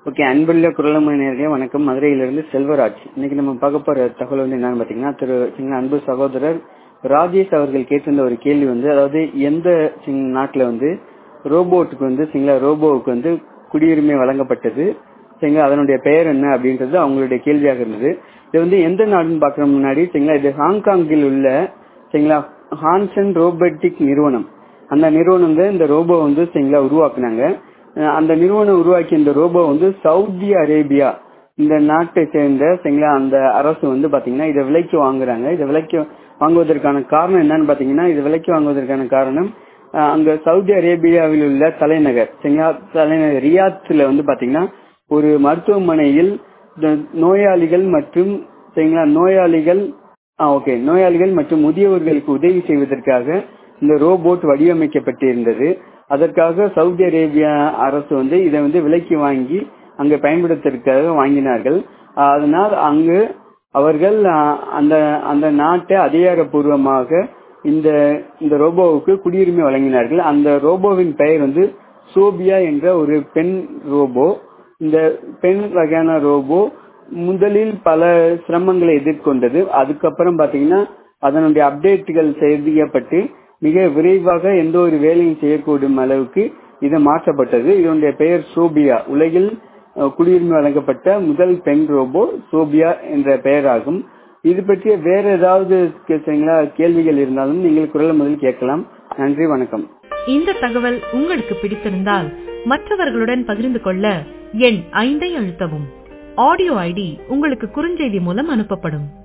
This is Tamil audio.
ஓகே அன்புள்ள குரலமணி நேர்களே வணக்கம் மதுரையிலிருந்து செல்வராஜ் இன்னைக்கு நம்ம பார்க்க போற தகவல் வந்து என்னன்னு பாத்தீங்கன்னா திரு சிங்க அன்பு சகோதரர் ராஜேஷ் அவர்கள் கேட்டிருந்த ஒரு கேள்வி வந்து அதாவது எந்த சிங் நாட்டுல வந்து ரோபோட்டுக்கு வந்து சிங்கள ரோபோவுக்கு வந்து குடியுரிமை வழங்கப்பட்டது சரிங்களா அதனுடைய பெயர் என்ன அப்படின்றது அவங்களுடைய கேள்வியாக இருந்தது இது வந்து எந்த நாடுன்னு பாக்குற முன்னாடி சரிங்களா இது ஹாங்காங்கில் உள்ள சரிங்களா ஹான்சன் ரோபோட்டிக் நிறுவனம் அந்த நிறுவனம் தான் இந்த ரோபோ வந்து சரிங்களா உருவாக்குனாங்க அஹ் அந்த நிறுவனம் உருவாக்கிய இந்த ரோபோ வந்து சவுதி அரேபியா இந்த நாட்டை சேர்ந்த சரிங்களா அந்த அரசு வந்து பாத்தீங்கன்னா இதை விலைக்கு வாங்குறாங்க இதை விலைக்கு வாங்குவதற்கான காரணம் என்னன்னு பாத்தீங்கன்னா இதை விலைக்கு வாங்குவதற்கான காரணம் அஹ் அங்க சவுதி அரேபியாவில் உள்ள தலைநகர் சரிங்களா தலைநகர் ரியாத்ல வந்து பாத்தீங்கன்னா ஒரு மருத்துவமனையில் இந்த நோயாளிகள் மற்றும் சரிங்களா நோயாளிகள் ஓகே நோயாளிகள் மற்றும் முதியவர்களுக்கு உதவி செய்வதற்காக இந்த ரோபோட் வடிவமைக்கப்பட்டிருந்தது அதற்காக சவுதி அரேபியா அரசு வந்து இதை வந்து விலைக்கு வாங்கி அங்க பயன்படுத்துவதற்காக வாங்கினார்கள் அதனால் அங்கு அவர்கள் அஹ், அந்த அந்த நாட்டை அதிகாரப்பூர்வமாக இந்த இந்த ரோபோவுக்கு குடியுரிமை வழங்கினார்கள் அந்த ரோபோவின் பெயர் வந்து சோபியா என்ற ஒரு பெண் ரோபோ இந்த பெண் வகையான ரோபோ முதலில் பல சிரமங்களை எதிர்கொண்டது அதுக்கப்புறம் பாத்தீங்கன்னா அதனுடைய அப்டேட்டுகள் செய்யப்பட்டு மிக விரைவாக எந்த ஒரு வேலையும் செய்யக்கூடும் அளவுக்கு இது மாற்றப்பட்டது இதனுடைய பெயர் சோபியா உலகில் அஹ், குடியுரிமை வழங்கப்பட்ட முதல் பெண் ரோபோ சோபியா என்ற பெயராகும் இது பற்றிய வேற ஏதாவது கே- சரிங்களா கேள்விகள் இருந்தாலும் நீங்கள் குரல் முதல் கேட்கலாம் நன்றி வணக்கம் இந்த தகவல் உங்களுக்கு பிடித்திருந்தால் மற்றவர்களுடன் பகிர்ந்து கொள்ள எண் ஐந்தை அழுத்தவும் ஆடியோ ஐடி உங்களுக்கு குறுஞ்செய்தி மூலம் அனுப்பப்படும்